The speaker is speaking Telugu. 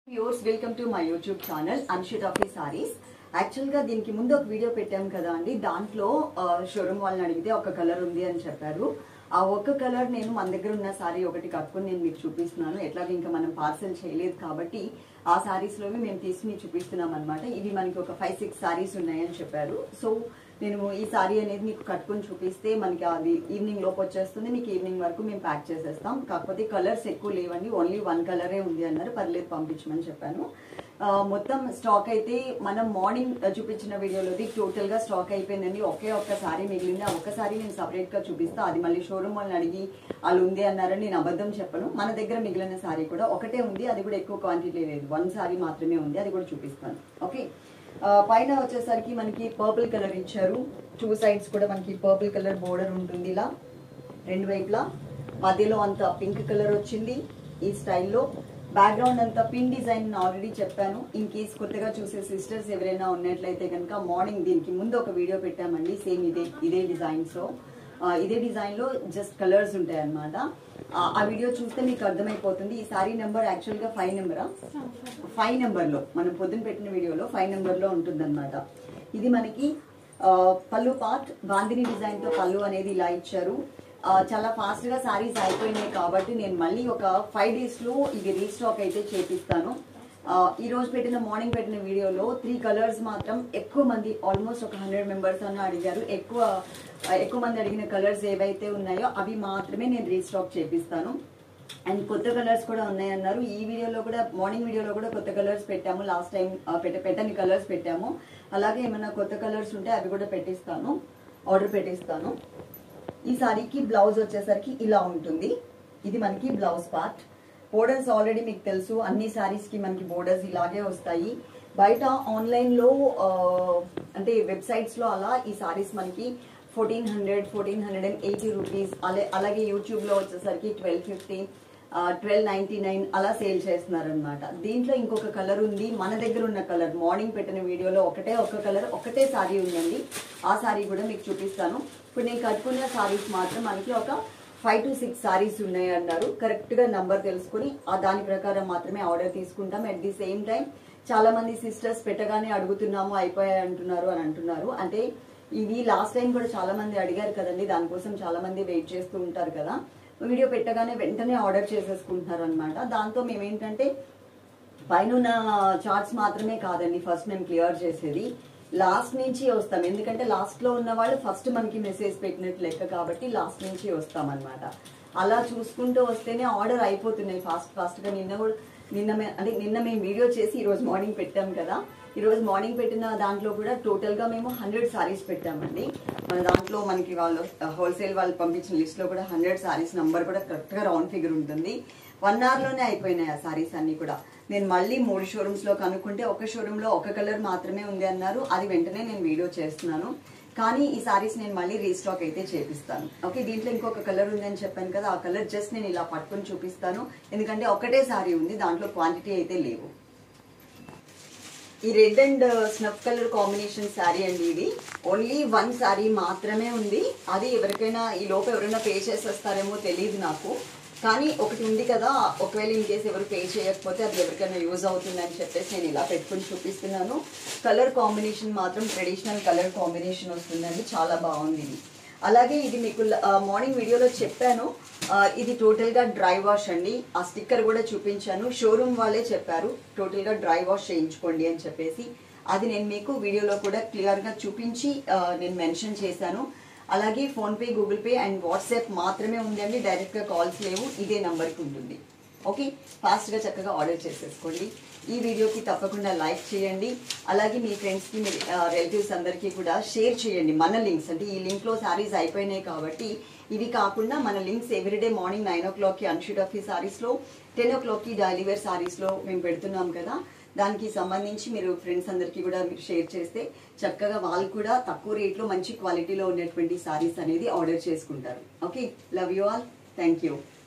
viewers welcome to my YouTube channel అన్షిట్ ఆఫీ సారీస్ యాక్చువల్ గా దీనికి ముందు ఒక వీడియో పెట్టాం కదా అండి దాంట్లో షోరూమ్ వాళ్ళని అడిగితే ఒక కలర్ ఉంది అని చెప్పారు ఆ ఒక్క కలర్ నేను మన దగ్గర ఉన్న సారీ ఒకటి కట్టుకుని నేను మీకు చూపిస్తున్నాను ఎట్లాగో ఇంకా మనం పార్సల్ చేయలేదు కాబట్టి ఆ సారీస్ లోవి మేము తీసుకుని చూపిస్తున్నాం అనమాట ఇవి మనకి ఒక ఫైవ్ సిక్స్ సారీస్ ఉన్నాయని చెప్పారు సో నేను ఈ సారీ అనేది మీకు కట్టుకుని చూపిస్తే మనకి అది ఈవినింగ్ లోపు వచ్చేస్తుంది మీకు ఈవినింగ్ వరకు మేము ప్యాక్ చేసేస్తాం కాకపోతే కలర్స్ ఎక్కువ లేవండి ఓన్లీ వన్ కలరే ఉంది అన్నారు పర్లేదు పంపించమని చెప్పాను ఆ, మొత్తం స్టాక్ అయితే మనం మార్నింగ్ చూపించిన వీడియోలోది టోటల్ గా స్టాక్ అయిపోయిందండి ఒకే ఒక్క సారీ మిగిలింది ఆ ఒక్కసారి నేను సపరేట్ గా చూపిస్తా అది మళ్ళీ షోరూమ్ వాళ్ళని అడిగి వాళ్ళు ఉంది అన్నారని నేను అబద్ధం చెప్పను మన దగ్గర మిగిలిన సారీ కూడా ఒకటే ఉంది అది కూడా ఎక్కువ క్వాంటిటీ లేదు వన్ సారీ మాత్రమే ఉంది అది కూడా చూపిస్తాను ఓకే ఆ, పైన వచ్చేసరికి మనకి పర్పుల్ కలర్ ఇచ్చారు టూ సైడ్స్ కూడా మనకి పర్పుల్ కలర్ బోర్డర్ ఉంటుంది ఇలా రెండు వైపులా మధ్యలో అంతా పింక్ కలర్ వచ్చింది ఈ స్టైల్లో బ్యాక్గ్రౌండ్ అంతా పిన్ డిజైన్ ఆల్రెడీ చెప్పాను ఇన్ కేస్ కొత్తగా చూసే సిస్టర్స్ ఎవరైనా ఉన్నట్లయితే కనుక మార్నింగ్ దీనికి ముందు ఒక వీడియో పెట్టామండి సేమ్ ఇదే ఇదే డిజైన్స్ లో ఆ, ఇదే డిజైన్ లో జస్ట్ కలర్స్ ఉంటాయి అనమాట ఆ వీడియో చూస్తే మీకు అర్థమైపోతుంది ఈ సారీ నెంబర్ యాక్చువల్ గా ఫైవ్ నెంబరా ఫైవ్ నెంబర్ లో మనం పొద్దున పెట్టిన వీడియోలో ఫైవ్ నెంబర్ లో ఉంటుంది ఇది మనకి ఆ, పళ్ళు పార్ట్ బాందిని డిజైన్ తో పళ్ళు అనేది ఇలా ఇచ్చారు ఆ, చాలా ఫాస్ట్ గా సారీస్ అయిపోయినాయి కాబట్టి నేను మళ్ళీ ఒక ఫైవ్ డేస్ లో ఇది రీస్టాక్ అయితే చేపిస్తాను ఆ, ఈ రోజు పెట్టిన మార్నింగ్ పెట్టిన వీడియోలో త్రీ కలర్స్ మాత్రం ఎక్కువ మంది ఆల్మోస్ట్ ఒక హండ్రెడ్ మెంబర్స్ అన్న అడిగారు ఎక్కువ ఆ, ఎక్కువ మంది అడిగిన కలర్స్ ఏవైతే ఉన్నాయో అవి మాత్రమే నేను రీస్టాక్ చేపిస్తాను అండ్ కొత్త కలర్స్ కూడా ఉన్నాయన్నారు ఈ వీడియోలో కూడా మార్నింగ్ వీడియోలో కూడా కొత్త కలర్స్ పెట్టాము లాస్ట్ టైం పెట్ట పెట్టని కలర్స్ పెట్టాము అలాగే ఏమైనా కొత్త కలర్స్ ఉంటే అవి కూడా పెట్టిస్తాను ఆర్డర్ పెట్టిస్తాను ఈ సారీకి బ్లౌజ్ వచ్చేసరికి ఇలా ఉంటుంది ఇది మనకి బ్లౌజ్ పార్ట్ బోర్డర్స్ ఆల్రెడీ మీకు తెలుసు అన్ని సారీస్ కి మనకి బోర్డర్స్ ఇలాగే వస్తాయి బయట ఆన్లైన్ లో ఆ, అంటే వెబ్సైట్స్ లో అలా ఈ సారీస్ మనకి fourteen hundred fourteen hundred and eighty rupees అలాగే యూట్యూబ్ లో వచ్చేసరికి twelve fifty twelve ninety nine అలా సేల్ చేస్తున్నారనమాట దీంట్లో ఇంకొక కలర్ ఉంది మన దగ్గర ఉన్న కలర్ మార్నింగ్ పెట్టిన వీడియోలో ఒకటే ఒక కలర్ ఒకటే సారీ ఉందండి ఆ సారీ కూడా మీకు చూపిస్తాను ఇప్పుడు నేను కట్టుకున్న సారీస్ మాత్రం మనకి ఒక ఫైవ్ టు సిక్స్ సారీస్ ఉన్నాయి అన్నారు కరెక్ట్ గా నంబర్ తెలుసుకుని ఆ దాని ప్రకారం మాత్రమే ఆర్డర్ తీసుకుంటాం అట్ ది సేమ్ టైం చాలా మంది సిస్టర్స్ పెట్టగానే అడుగుతున్నాము అయిపోయాయి అంటున్నారు అని అంటున్నారు అంటే ఇవి లాస్ట్ టైం కూడా చాలా మంది అడిగారు కదండి దానికోసం చాలా మంది వెయిట్ చేస్తూ ఉంటారు కదా వీడియో పెట్టగానే వెంటనే ఆర్డర్ చేసేసుకుంటున్నారు అనమాట దాంతో మేము ఏంటంటే పైన ఉన్న చార్ట్స్ మాత్రమే కాదండి ఫస్ట్ మేము క్లియర్ చేసేది లాస్ట్ నుంచి వస్తాం ఎందుకంటే లాస్ట్ లో ఉన్న వాళ్ళు ఫస్ట్ మనకి మెసేజ్ పెట్టినట్టు లెక్క కాబట్టి లాస్ట్ నుంచి వస్తాం అనమాట అలా చూసుకుంటూ వస్తేనే ఆర్డర్ అయిపోతున్నాయి ఫాస్ట్ ఫాస్ట్ గా నిన్న కూడా నిన్న మే- అంటే నిన్న మేము వీడియో చేసి ఈ రోజు మార్నింగ్ పెట్టాం కదా ఈ రోజు మార్నింగ్ పెట్టిన దాంట్లో కూడా టోటల్ గా మేము హండ్రెడ్ సారీస్ పెట్టామండి మన దాంట్లో మనకి వాళ్ళు హోల్సేల్ వాళ్ళు పంపించిన లిస్ట్ లో కూడా హండ్రెడ్ సారీస్ నంబర్ కూడా కరెక్ట్ గా రౌండ్ ఫిగర్ ఉంటుంది వన్ అవర్ లోనే అయిపోయినాయి ఆ సారీస్ అన్ని కూడా నేను మళ్ళీ మూడు షోరూమ్స్ లో కనుక్కుంటే ఒక షోరూమ్ లో ఒక కలర్ మాత్రమే ఉంది అన్నారు అది వెంటనే నేను వీడియో చేస్తున్నాను కానీ ఈ సారీస్ నేను మళ్ళీ రీస్టాక్ అయితే చేపిస్తాను ఓకే దీంట్లో ఇంకొక కలర్ ఉంది అని చెప్పాను కదా ఆ కలర్ జస్ట్ నేను ఇలా పట్టుకొని చూపిస్తాను ఎందుకంటే ఒకటే సారీ ఉంది దాంట్లో క్వాంటిటీ అయితే లేవు ఈ red and snuff colour combination sari అండి ఇది ఓన్లీ వన్ శారీ మాత్రమే ఉంది అది ఎవరికైనా ఈ లోపు ఎవరైనా పే చేసేస్తారేమో తెలియదు నాకు కానీ ఒకటి ఉంది కదా ఒకవేళ ఇన్ కేసు ఎవరు పే చేయకపోతే అది ఎవరికైనా యూజ్ అవుతుందని చెప్పేసి నేను ఇలా పెట్టుకుని చూపిస్తున్నాను కలర్ కాంబినేషన్ మాత్రం ట్రెడిషనల్ కలర్ కాంబినేషన్ వస్తుందండి చాలా బాగుంది ఇది అలాగే ఇది మీకు మార్నింగ్ వీడియోలో చెప్పాను ఆ, ఇది టోటల్ గా డ్రై వాష్ అండి ఆ స్టిక్కర్ కూడా చూపించాను షోరూమ్ వాళ్ళే చెప్పారు టోటల్ గా డ్రై వాష్ చేయించుకోండి అని చెప్పేసి అది నేను మీకు వీడియోలో కూడా క్లియర్ గా చూపించి ఆ, నేను మెన్షన్ చేశాను అలాగే PhonePe Google pay and WhatsApp మాత్రమే ఉందండి డైరెక్ట్ గా కాల్స్ లేవు ఇదే నంబర్కి ఉంటుంది ఓకే ఫాస్ట్గా చక్కగా ఆర్డర్ చేసేసుకోండి ఈ వీడియోకి తప్పకుండా లైక్ చేయండి అలాగే మీ ఫ్రెండ్స్కి మీ రిలేటివ్స్ అందరికీ కూడా షేర్ చేయండి మన లింక్స్ అంటే ఈ లింక్లో శారీస్ అయిపోయినాయి కాబట్టి ఇవి కాకుండా మన లింక్స్ ఎవ్రీడే మార్నింగ్ నైన్ ఓ క్లాక్కి అన్షూట్ ఆఫ్ ఈ సారీస్లో టెన్ ఓ క్లాక్కి డైలీ వేర్ సారీస్లో మేము పెడుతున్నాం కదా దానికి సంబంధించి మీరు ఫ్రెండ్స్ అందరికీ కూడా మీరు షేర్ చేస్తే చక్కగా వాళ్ళు కూడా తక్కువ రేట్లో మంచి క్వాలిటీలో ఉన్నటువంటి సారీస్ అనేది ఆర్డర్ చేసుకుంటారు okay love you all thank you